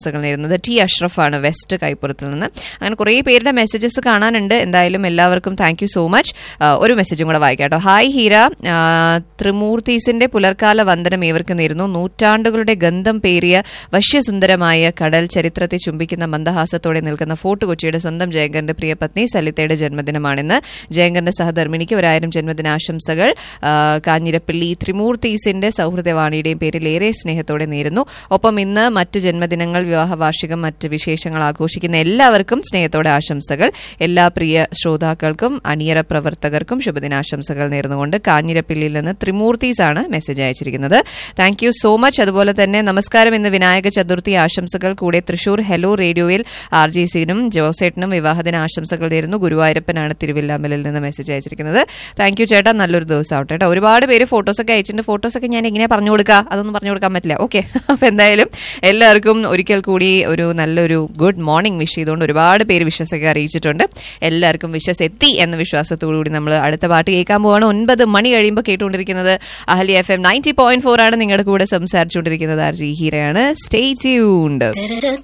ആശംസകൾ നേരുന്നത് T അഷ്റഫാണ് west കൈപ്പുറത്തിൽ നിന്ന് അങ്ങനെ കുറേ പേരുടെ മെസ്സേജസ് കാണാനുണ്ട് എന്തായാലും എല്ലാവർക്കും താങ്ക് യു സോ മച്ച് ഒരു മെസ്സേജും കൂടെ വായിക്കാം കേട്ടോ ഹായ് ഹീര ആ, ത്രിമൂർത്തീസിന്റെ പുലർക്കാല വന്ദനം ഏവർക്ക് നേരുന്നു നൂറ്റാണ്ടുകളുടെ ഗന്ധം പേറിയ വശ്യസുന്ദരമായ കടൽ ചരിത്രത്തെ ചുംബിക്കുന്ന മന്ദഹാസത്തോടെ നിൽക്കുന്ന ഫോർട്ട് കൊച്ചിയുടെ സ്വന്തം ജയങ്കറിന്റെ പ്രിയപത്നി സലിതയുടെ ജന്മദിനമാണിന്ന് ജയങ്കറിന്റെ സഹധർമ്മിണിക്ക് ഒരായിരം ജന്മദിനാശംസകൾ ആ, കാഞ്ഞിരപ്പള്ളി ത്രിമൂർത്തീസിന്റെ സൗഹൃദവാണിയുടെയും പേരിൽ ഏറെ സ്നേഹത്തോടെ നേരുന്നു ഒപ്പം ഇന്ന് മറ്റ് ജന്മദിനങ്ങൾ വിവാഹ വാർഷികം മറ്റ് വിശേഷങ്ങൾ ആഘോഷിക്കുന്ന എല്ലാവർക്കും സ്നേഹത്തോടെ ആശംസകൾ എല്ലാ പ്രിയ ശ്രോതാക്കൾക്കും അണിയറ പ്രവർത്തകർക്കും ശുഭദിനാശംസകൾ നേർന്നുകൊണ്ട് കാഞ്ഞിരപ്പള്ളിയിൽ നിന്ന് ത്രിമൂർത്തീസ് ആണ് മെസ്സേജ് അയച്ചിരിക്കുന്നത് താങ്ക് യു സോ മച്ച് അതുപോലെ തന്നെ നമസ്കാരം ഇന്ന് വിനായക ചതുർത്ഥി ആശംസകൾ കൂടെ തൃശൂർ ഹെലോ റേഡിയോയിൽ ആർ ജി സിനും ജോസേട്ടനും വിവാഹദിന ആശംസകൾ നേരുന്നു ഗുരുവായൂരപ്പനാണ് തിരുവില്ലാമലിൽ നിന്ന് മെസ്സേജ് അയച്ചിരിക്കുന്നത് താങ്ക് യു ചേട്ടാ നല്ലൊരു ദിവസം ആവട്ടെ കേട്ടോ ഒരുപാട് പേര് ഫോട്ടോസൊക്കെ അയച്ചിട്ടുണ്ട് ഫോട്ടോസൊക്കെ ഞാൻ എങ്ങനെ പറഞ്ഞു കൊടുക്കുക അതൊന്നും പറഞ്ഞു കൊടുക്കാൻ പറ്റില്ല ഓക്കെ അപ്പൊ എന്തായാലും എല്ലാവർക്കും ഒരിക്കൽ കൂടി ഒരു നല്ലൊരു ഗുഡ് മോർണിംഗ് വിഷ് ചെയ്തുകൊണ്ട് ഒരുപാട് പേര് വിശ്വസൊക്കെ അറിയിച്ചിട്ടുണ്ട് എല്ലാവർക്കും വിശ്വസ് എത്തി എന്ന വിശ്വാസത്തോടു കൂടി നമ്മൾ അടുത്ത പാട്ട് കേൾക്കാൻ പോവാണ് ഒൻപത് മണി കഴിയുമ്പോൾ കേട്ടുകൊണ്ടിരിക്കുന്നത് Ahalia F M ninety point four ആണ് നിങ്ങളുടെ കൂടെ സംസാരിച്ചുകൊണ്ടിരിക്കുന്നത് ആർ ജി ഹീരയാണ് സ്റ്റേ ട്യൂൺഡ്